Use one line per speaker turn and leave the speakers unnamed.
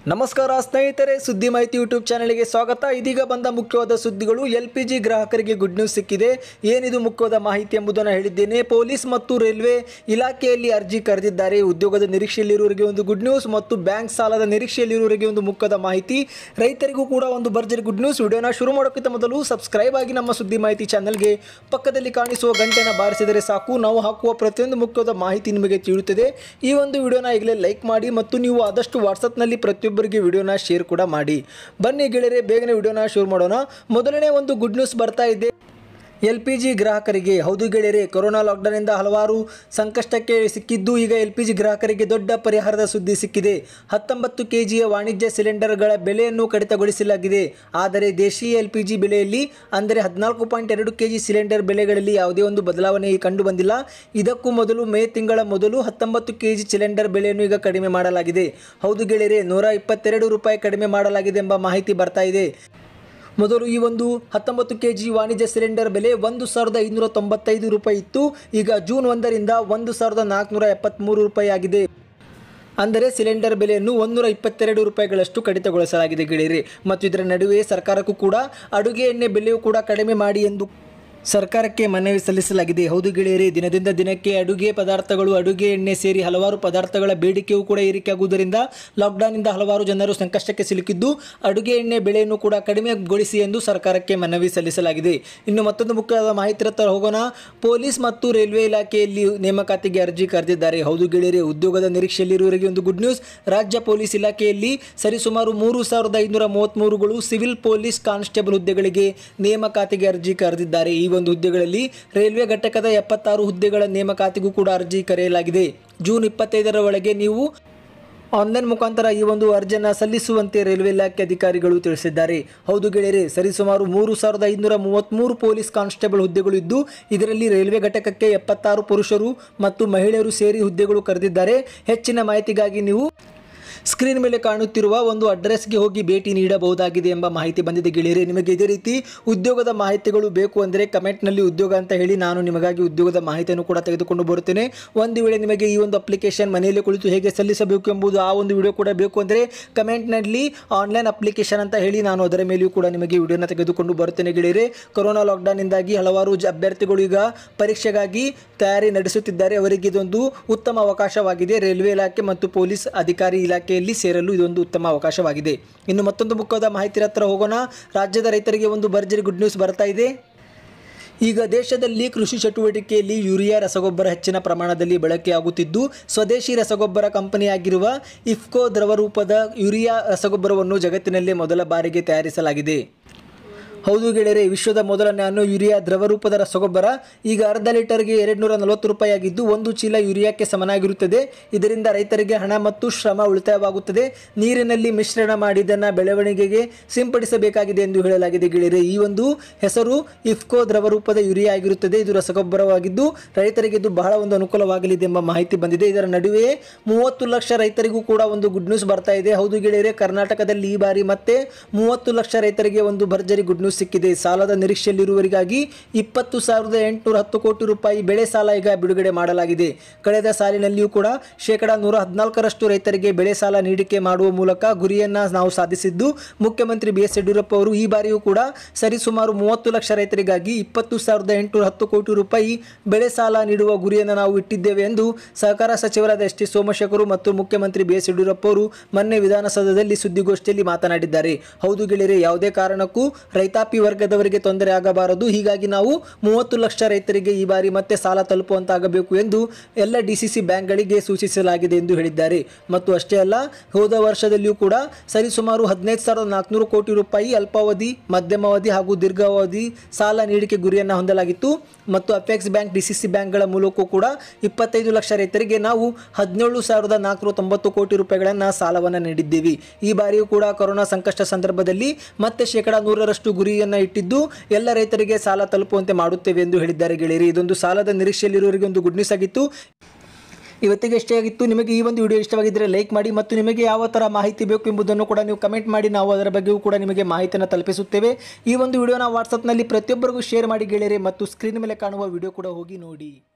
ನಮಸ್ಕಾರ ಸ್ನೇಹಿತರೆ ಸುದ್ದಿ ಮಾಹಿತಿ ಯೂಟ್ಯೂಬ್ ಚಾನಲ್ಗೆ ಸ್ವಾಗತ ಇದೀಗ ಬಂದ ಮುಖ್ಯವಾದ ಸುದ್ದಿಗಳು ಎಲ್ ಪಿ ಜಿ ಗ್ರಾಹಕರಿಗೆ ಗುಡ್ ನ್ಯೂಸ್ ಸಿಕ್ಕಿದೆ ಏನಿದು ಮುಖ್ಯವಾದ ಮಾಹಿತಿ ಎಂಬುದನ್ನು ಹೇಳಿದ್ದೇನೆ ಪೊಲೀಸ್ ಮತ್ತು ರೈಲ್ವೆ ಇಲಾಖೆಯಲ್ಲಿ ಅರ್ಜಿ ಕರೆದಿದ್ದಾರೆ ಉದ್ಯೋಗದ ನಿರೀಕ್ಷೆಯಲ್ಲಿರುವವರಿಗೆ ಒಂದು ಗುಡ್ ನ್ಯೂಸ್ ಮತ್ತು ಬ್ಯಾಂಕ್ ಸಾಲದ ನಿರೀಕ್ಷೆಯಲ್ಲಿರುವವರಿಗೆ ಒಂದು ಮುಖ್ಯದ ಮಾಹಿತಿ ರೈತರಿಗೂ ಕೂಡ ಒಂದು ಭರ್ಜರಿ ಗುಡ್ ನ್ಯೂಸ್ ವಿಡಿಯೋನ ಶುರು ಮಾಡೋಕ್ಕಿಂತ ಮೊದಲು ಸಬ್ಸ್ಕ್ರೈಬ್ ಆಗಿ ನಮ್ಮ ಸುದ್ದಿ ಮಾಹಿತಿ ಚಾನಲ್ಗೆ ಪಕ್ಕದಲ್ಲಿ ಕಾಣಿಸುವ ಗಂಟೆನ ಬಾರಿಸಿದರೆ ಸಾಕು ನಾವು ಹಾಕುವ ಪ್ರತಿಯೊಂದು ಮುಖ್ಯವಾದ ಮಾಹಿತಿ ನಿಮಗೆ ತಿಳಿಯುತ್ತದೆ ಈ ಒಂದು ವಿಡಿಯೋನ ಈಗಲೇ ಲೈಕ್ ಮಾಡಿ ಮತ್ತು ನೀವು ಆದಷ್ಟು ವಾಟ್ಸಪ್ನಲ್ಲಿ ಪ್ರತಿಯೊಬ್ಬರಿಗೆ ವಿಡಿಯೋನ ಶೇರ್ ಕೂಡ ಮಾಡಿ ಬನ್ನಿ ಗೆಳೆಯರೆ ಬೇಗನೆ ವಿಡಿಯೋನ ಶುರು ಮಾಡೋಣ ಮೊದಲನೇ ಒಂದು ಗುಡ್ ನ್ಯೂಸ್ ಬರ್ತಾ ಇದೆ ಎಲ್ ಪಿ ಜಿ ಗ್ರಾಹಕರಿಗೆ ಹೌದು ಗೆಳೆಯರೆ ಕೊರೋನಾ ಲಾಕ್ಡೌನ್ನಿಂದ ಹಲವಾರು ಸಂಕಷ್ಟಕ್ಕೆ ಸಿಕ್ಕಿದ್ದು ಈಗ ಎಲ್ ಪಿ ಜಿ ಗ್ರಾಹಕರಿಗೆ ದೊಡ್ಡ ಪರಿಹಾರದ ಸುದ್ದಿ ಸಿಕ್ಕಿದೆ ಹತ್ತೊಂಬತ್ತು ಕೆ ಜಿಯ ವಾಣಿಜ್ಯ ಸಿಲಿಂಡರ್ಗಳ ಬೆಲೆಯನ್ನು ಕಡಿತಗೊಳಿಸಲಾಗಿದೆ ಆದರೆ ದೇಶೀಯ ಎಲ್ ಪಿ ಜಿ ಬೆಲೆಯಲ್ಲಿ ಅಂದರೆ ಹದಿನಾಲ್ಕು ಪಾಯಿಂಟ್ ಎರಡು ಕೆ ಜಿ ಸಿಲಿಂಡರ್ ಬೆಲೆಗಳಲ್ಲಿ ಯಾವುದೇ ಒಂದು ಬದಲಾವಣೆ ಕಂಡು ಬಂದಿಲ್ಲ ಇದಕ್ಕೂ ಮೊದಲು ಮೇ ತಿಂಗಳ ಮೊದಲು ಹತ್ತೊಂಬತ್ತು ಕೆ ಜಿ ಸಿಲಿಂಡರ್ ಬೆಲೆಯನ್ನು ಈಗ ಕಡಿಮೆ ಮಾಡಲಾಗಿದೆ ಹೌದು ಗೆಳೆಯರೆ ನೂರ ಇಪ್ಪತ್ತೆರಡು ರೂಪಾಯಿ ಕಡಿಮೆ ಮಾಡಲಾಗಿದೆ ಎಂಬ ಮಾಹಿತಿ ಬರ್ತಾ ಇದೆ ಮೊದಲು ಈ ಒಂದು ಹತ್ತೊಂಬತ್ತು ಕೆ ಜಿ ವಾಣಿಜ್ಯ ಸಿಲಿಂಡರ್ ಬೆಲೆ ಒಂದು ಸಾವಿರದ ಐನೂರ ತೊಂಬತ್ತೈದು ರೂಪಾಯಿ ಇತ್ತು ಈಗ ಜೂನ್ ಒಂದರಿಂದ ಒಂದು ಸಾವಿರದ ನಾಲ್ಕುನೂರ ಎಪ್ಪತ್ತ್ಮೂರು ರೂಪಾಯಿ ಆಗಿದೆ ಅಂದರೆ ಸಿಲಿಂಡರ್ ಬೆಲೆಯನ್ನು ಒಂದೂರ ಇಪ್ಪತ್ತೆರಡು ರೂಪಾಯಿಗಳಷ್ಟು ಕಡಿತಗೊಳಿಸಲಾಗಿದೆ ಗೆಳೆಯರೆ ಮತ್ತು ಇದರ ನಡುವೆ ಸರ್ಕಾರಕ್ಕೂ ಕೂಡ ಅಡುಗೆ ಎಣ್ಣೆ ಬೆಲೆಯೂ ಕೂಡ ಕಡಿಮೆ ಮಾಡಿ ಎಂದು ಸರ್ಕಾರಕ್ಕೆ ಮನವಿ ಸಲ್ಲಿಸಲಾಗಿದೆ ಹೌದು ಗೆಳೆಯರೆ ದಿನದಿಂದ ದಿನಕ್ಕೆ ಅಡುಗೆ ಪದಾರ್ಥಗಳು ಅಡುಗೆ ಎಣ್ಣೆ ಸೇರಿ ಹಲವಾರು ಪದಾರ್ಥಗಳ ಬೇಡಿಕೆಯೂ ಕೂಡ ಏರಿಕೆಯಾಗುವುದರಿಂದ ಲಾಕ್ಡೌನ್ನಿಂದ ಹಲವಾರು ಜನರು ಸಂಕಷ್ಟಕ್ಕೆ ಸಿಲುಕಿದ್ದು ಅಡುಗೆ ಎಣ್ಣೆ ಬೆಲೆಯನ್ನು ಕೂಡ ಕಡಿಮೆಗೊಳಿಸಿ ಎಂದು ಸರ್ಕಾರಕ್ಕೆ ಮನವಿ ಸಲ್ಲಿಸಲಾಗಿದೆ ಇನ್ನು ಮತ್ತೊಂದು ಮುಖ್ಯವಾದ ಮಾಹಿತಿ ಹತ್ರ ಹೋಗೋಣ ಪೊಲೀಸ್ ಮತ್ತು ರೈಲ್ವೆ ಇಲಾಖೆಯಲ್ಲಿ ನೇಮಕಾತಿಗೆ ಅರ್ಜಿ ಕರೆದಿದ್ದಾರೆ ಹೌದು ಗೆಳೆಯರೆ ಉದ್ಯೋಗದ ನಿರೀಕ್ಷೆಯಲ್ಲಿರುವವರಿಗೆ ಒಂದು ಗುಡ್ ನ್ಯೂಸ್ ರಾಜ್ಯ ಪೊಲೀಸ್ ಇಲಾಖೆಯಲ್ಲಿ ಸರಿಸುಮಾರು ಮೂರು ಸಾವಿರದ ಐನೂರ ಮೂವತ್ತ್ಮೂರುಗಳು ಸಿವಿಲ್ ಪೊಲೀಸ್ ಕಾನ್ಸ್ಟೇಬಲ್ ಹುದ್ದೆಗಳಿಗೆ ನೇಮಕಾತಿಗೆ ಅರ್ಜಿ ಕರೆದಿದ್ದಾರೆ ಈ ಒಂದು ಹುದ್ದೆಗಳಲ್ಲಿ ರೈಲ್ವೆ ಘಟಕದ ಎಪ್ಪತ್ತಾರು ಹುದ್ದೆಗಳ ನೇಮಕಾತಿಗೂ ಕೂಡ ಅರ್ಜಿ ಕರೆಯಲಾಗಿದೆ ಜೂನ್ ಇಪ್ಪತ್ತೈದರ ಒಳಗೆ ನೀವು ಆನ್ಲೈನ್ ಮುಖಾಂತರ ಈ ಒಂದು ಅರ್ಜಿಯನ್ನು ಸಲ್ಲಿಸುವಂತೆ ರೈಲ್ವೆ ಇಲಾಖೆ ಅಧಿಕಾರಿಗಳು ತಿಳಿಸಿದ್ದಾರೆ ಹೌದು ಗೆಳೆಯರೆ ಸರಿಸುಮಾರು ಮೂರು ಸಾವಿರದ ಐನೂರ ಮೂವತ್ತ್ಮೂರು ಪೊಲೀಸ್ ಕಾನ್ಸ್ಟೇಬಲ್ ಹುದ್ದೆಗಳು ಇದ್ದು ಇದರಲ್ಲಿ ರೈಲ್ವೆ ಘಟಕಕ್ಕೆ ಎಪ್ಪತ್ತಾರು ಪುರುಷರು ಮತ್ತು ಮಹಿಳೆಯರು ಸೇರಿ ಹುದ್ದೆಗಳು ಕರೆದಿದ್ದಾರೆ ಹೆಚ್ಚಿನ ಮಾಹಿತಿಗಾಗಿ ನೀವು ಸ್ಕ್ರೀನ್ ಮೇಲೆ ಕಾಣುತ್ತಿರುವ ಒಂದು ಅಡ್ರೆಸ್ಗೆ ಹೋಗಿ ಭೇಟಿ ನೀಡಬಹುದಾಗಿದೆ ಎಂಬ ಮಾಹಿತಿ ಬಂದಿದೆ ಗೆಳೆಯರೆ ನಿಮಗೆ ಇದೇ ರೀತಿ ಉದ್ಯೋಗದ ಮಾಹಿತಿಗಳು ಬೇಕು ಅಂದರೆ ಕಮೆಂಟ್ನಲ್ಲಿ ಉದ್ಯೋಗ ಅಂತ ಹೇಳಿ ನಾನು ನಿಮಗಾಗಿ ಉದ್ಯೋಗದ ಮಾಹಿತಿಯನ್ನು ಕೂಡ ತೆಗೆದುಕೊಂಡು ಬರುತ್ತೇನೆ ಒಂದು ವೇಳೆ ನಿಮಗೆ ಈ ಒಂದು ಅಪ್ಲಿಕೇಶನ್ ಮನೆಯಲ್ಲಿ ಕುಳಿತು ಹೇಗೆ ಸಲ್ಲಿಸಬೇಕು ಎಂಬುದು ಆ ಒಂದು ವಿಡಿಯೋ ಕೂಡ ಬೇಕು ಅಂದರೆ ಕಮೆಂಟ್ನಲ್ಲಿ ಆನ್ಲೈನ್ ಅಪ್ಲಿಕೇಶನ್ ಅಂತ ಹೇಳಿ ನಾನು ಅದರ ಮೇಲೆಯೂ ಕೂಡ ನಿಮಗೆ ವಿಡಿಯೋನ ತೆಗೆದುಕೊಂಡು ಬರುತ್ತೇನೆ ಗೆಳೆಯರೆ ಕೊರೋನಾ ಲಾಕ್ಡೌನ್ನಿಂದಾಗಿ ಹಲವಾರು ಜ ಅಭ್ಯರ್ಥಿಗಳು ಈಗ ಪರೀಕ್ಷೆಗಾಗಿ ತಯಾರಿ ನಡೆಸುತ್ತಿದ್ದಾರೆ ಅವರಿಗೆ ಇದೊಂದು ಉತ್ತಮ ಅವಕಾಶವಾಗಿದೆ ರೈಲ್ವೆ ಇಲಾಖೆ ಮತ್ತು ಪೊಲೀಸ್ ಅಧಿಕಾರಿ ಇಲಾಖೆಯಲ್ಲಿ ಸೇರಲು ಇದೊಂದು ಉತ್ತಮ ಅವಕಾಶವಾಗಿದೆ ಇನ್ನು ಮತ್ತೊಂದು ಮುಖ್ಯವಾದ ಮಾಹಿತಿ ಹತ್ರ ಹೋಗೋಣ ರಾಜ್ಯದ ರೈತರಿಗೆ ಒಂದು ಭರ್ಜರಿ ಗುಡ್ ನ್ಯೂಸ್ ಬರ್ತಾ ಇದೆ ಈಗ ದೇಶದಲ್ಲಿ ಕೃಷಿ ಚಟುವಟಿಕೆಯಲ್ಲಿ ಯೂರಿಯಾ ರಸಗೊಬ್ಬರ ಹೆಚ್ಚಿನ ಪ್ರಮಾಣದಲ್ಲಿ ಬಳಕೆಯಾಗುತ್ತಿದ್ದು ಸ್ವದೇಶಿ ರಸಗೊಬ್ಬರ ಕಂಪನಿಯಾಗಿರುವ ಇಫ್ಕೋ ದ್ರವರೂಪದ ಯೂರಿಯಾ ರಸಗೊಬ್ಬರವನ್ನು ಜಗತ್ತಿನಲ್ಲೇ ಮೊದಲ ಬಾರಿಗೆ ತಯಾರಿಸಲಾಗಿದೆ ಹೌದು ಗೆಳೆಯರೆ ವಿಶ್ವದ ಮೊದಲ ನ್ಯಾನೋ ಯೂರಿಯಾ ದ್ರವರೂಪದ ರಸಗೊಬ್ಬರ ಈಗ ಅರ್ಧ ಲೀಟರ್ಗೆ ಎರಡು ನೂರ ನಲವತ್ತು ರೂಪಾಯಿ ಆಗಿದ್ದು ಒಂದು ಚೀಲ ಯೂರಿಯಾಕ್ಕೆ ಸಮನಾಗಿರುತ್ತದೆ ಇದರಿಂದ ರೈತರಿಗೆ ಹಣ ಮತ್ತು ಶ್ರಮ ಉಳಿತಾಯವಾಗುತ್ತದೆ ನೀರಿನಲ್ಲಿ ಮಿಶ್ರಣ ಮಾಡಿದ್ದನ್ನು ಬೆಳವಣಿಗೆಗೆ ಸಿಂಪಡಿಸಬೇಕಾಗಿದೆ ಎಂದು ಹೇಳಲಾಗಿದೆ ಗೆಳೆಯರೆ ಈ ಒಂದು ಹೆಸರು ಇಫ್ಕೋ ದ್ರವರೂಪದ ಯೂರಿಯಾ ಆಗಿರುತ್ತದೆ ಇದು ರಸಗೊಬ್ಬರವಾಗಿದ್ದು ರೈತರಿಗೆ ಇದು ಬಹಳ ಒಂದು ಅನುಕೂಲವಾಗಲಿದೆ ಎಂಬ ಮಾಹಿತಿ ಬಂದಿದೆ ಇದರ ನಡುವೆ ಮೂವತ್ತು ಲಕ್ಷ ರೈತರಿಗೂ ಕೂಡ ಒಂದು ಗುಡ್ ನ್ಯೂಸ್ ಬರ್ತಾ ಇದೆ ಹೌದು ಗೆಳೆಯರೆ ಕರ್ನಾಟಕದಲ್ಲಿ ಈ ಬಾರಿ ಮತ್ತೆ ಮೂವತ್ತು ಲಕ್ಷ ರೈತರಿಗೆ ಒಂದು ಭರ್ಜರಿ ಗುಡ್ ನ್ಯೂಸ್ ಸಿಕ್ಕಿದೆ ಸಾಲದ ನಿರೀಕ್ಷೆಯಲ್ಲಿರುವವರಿಗಾಗಿ ಇಪ್ಪತ್ತು ಸಾವಿರದ ಎಂಟುನೂರ ಹತ್ತು ಕೋಟಿ ರೂಪಾಯಿ ಬೆಳೆ ಸಾಲ ಈಗ ಬಿಡುಗಡೆ ಮಾಡಲಾಗಿದೆ ಕಳೆದ ಸಾಲಿನಲ್ಲಿಯೂ ಕೂಡ ಶೇಕಡ ನೂರ ಹದಿನಾಲ್ಕರಷ್ಟು ರೈತರಿಗೆ ಬೆಳೆ ಸಾಲ ನೀಡಿಕೆ ಮಾಡುವ ಮೂಲಕ ಗುರಿಯನ್ನ ನಾವು ಸಾಧಿಸಿದ್ದು ಮುಖ್ಯಮಂತ್ರಿ ಬಿ ಎಸ್ ಯಡಿಯೂರಪ್ಪ ಅವರು ಈ ಬಾರಿಯೂ ಕೂಡ ಸರಿಸುಮಾರು ಮೂವತ್ತು ಲಕ್ಷ ರೈತರಿಗಾಗಿ ಇಪ್ಪತ್ತು ಸಾವಿರದ ಎಂಟುನೂರ ಹತ್ತು ಕೋಟಿ ರೂಪಾಯಿ ಬೆಳೆ ಸಾಲ ನೀಡುವ ಗುರಿಯನ್ನು ನಾವು ಇಟ್ಟಿದ್ದೇವೆ ಎಂದು ಸಹಕಾರ ಸಚಿವರಾದ ಎಸ್ ಟಿ ಸೋಮಶೇಖರ್ ಮತ್ತು ಮುಖ್ಯಮಂತ್ರಿ ಬಿ ಎಸ್ ಯಡಿಯೂರಪ್ಪ ಅವರು ಮೊನ್ನೆ ವಿಧಾನಸೌಧದಲ್ಲಿ ಸುದ್ದಿಗೋಷ್ಠಿಯಲ್ಲಿ ಮಾತನಾಡಿದ್ದಾರೆ ಹೌದು ಗೆಳೆಯರೆ ಯಾವುದೇ ಕಾರಣಕ್ಕೂ ರೈತಾಪಿ ವರ್ಗದವರಿಗೆ ತೊಂದರೆ ಆಗಬಾರದು ಹೀಗಾಗಿ ನಾವು ಮೂವತ್ತು ಲಕ್ಷ ರೈತರಿಗೆ ಈ ಬಾರಿ ಮತ್ತೆ ಸಾಲ ತಲುಪುವಂತಾಗಬೇಕು ಎಂದು ಎಲ್ಲ ಡಿಸಿಸಿ ಬ್ಯಾಂಕ್ಗಳಿಗೆ ಸೂಚಿಸಲಾಗಿದೆ ಎಂದು ಹೇಳಿದ್ದಾರೆ ಮತ್ತು ಅಷ್ಟೇ ಅಲ್ಲ ಹೋದ ವರ್ಷದಲ್ಲಿಯೂ ಕೂಡ ಸರಿಸುಮಾರು ಹದಿನೈದು ಸಾವಿರದ ನಾಲ್ಕುನೂರು ಕೋಟಿ ರೂಪಾಯಿ ಅಲ್ಪಾವಧಿ ಮಧ್ಯಮಾವಧಿ ಹಾಗೂ ದೀರ್ಘಾವಧಿ ಸಾಲ ನೀಡಿಕೆ ಗುರಿಯನ್ನು ಹೊಂದಲಾಗಿತ್ತು ಮತ್ತು ಅಪೆಕ್ಸ್ ಬ್ಯಾಂಕ್ ಡಿಸಿಸಿ ಬ್ಯಾಂಕ್ಗಳ ಮೂಲಕವೂ ಕೂಡ ಇಪ್ಪತ್ತೈದು ಲಕ್ಷ ರೈತರಿಗೆ ನಾವು ಹದಿನೇಳು ಸಾವಿರದ ನಾಲ್ಕುನೂರ ತೊಂಬತ್ತು ಕೋಟಿ ರೂಪಾಯಿಗಳನ್ನು ಸಾಲವನ್ನು ನೀಡಿದ್ದೇವೆ ಈ ಬಾರಿಯೂ ಕೂಡ ಕೊರೋನಾ ಸಂಕಷ್ಟ ಸಂದರ್ಭದಲ್ಲಿ ಮತ್ತೆ ಶೇಕಡ ನೂರರಷ್ಟು ಗುರಿಯನ್ನು ಇಟ್ಟಿದ್ದು ಎಲ್ಲ ರೈತರಿಗೆ ಸಾಲ ತಲುಪುವಂತೆ ಮಾಡುತ್ತೇವೆ ಎಂದು ಹೇಳಿದ್ದಾರೆ ಗೆಳೆಯರಿ ಇದೊಂದು ಸಾಲದ ನಿರೀಕ್ಷೆಯಲ್ಲಿರುವವರಿಗೆ ಒಂದು ಗುಡ್ ನ್ಯೂಸ್ ಆಗಿತ್ತು ಇವತ್ತಿಗೆ ಎಷ್ಟೇ ಆಗಿತ್ತು ನಿಮಗೆ ಈ ಒಂದು ವಿಡಿಯೋ ಇಷ್ಟವಾಗಿದ್ದರೆ ಲೈಕ್ ಮಾಡಿ ಮತ್ತು ನಿಮಗೆ ಯಾವ ಥರ ಮಾಹಿತಿ ಬೇಕು ಎಂಬುದನ್ನು ಕೂಡ ನೀವು ಕಮೆಂಟ್ ಮಾಡಿ ನಾವು ಅದರ ಬಗ್ಗೆಯೂ ಕೂಡ ನಿಮಗೆ ಮಾಹಿತಿಯನ್ನು ತಲುಪಿಸುತ್ತೇವೆ ಈ ಒಂದು ವಿಡಿಯೋನ ವಾಟ್ಸಪ್ನಲ್ಲಿ ಪ್ರತಿಯೊಬ್ಬರಿಗೂ ಶೇರ್ ಮಾಡಿ ಗೆಳೆಯರೆ ಮತ್ತು ಸ್ಕ್ರೀನ್ ಮೇಲೆ ಕಾಣುವ ವಿಡಿಯೋ ಕೂಡ ಹೋಗಿ ನೋಡಿ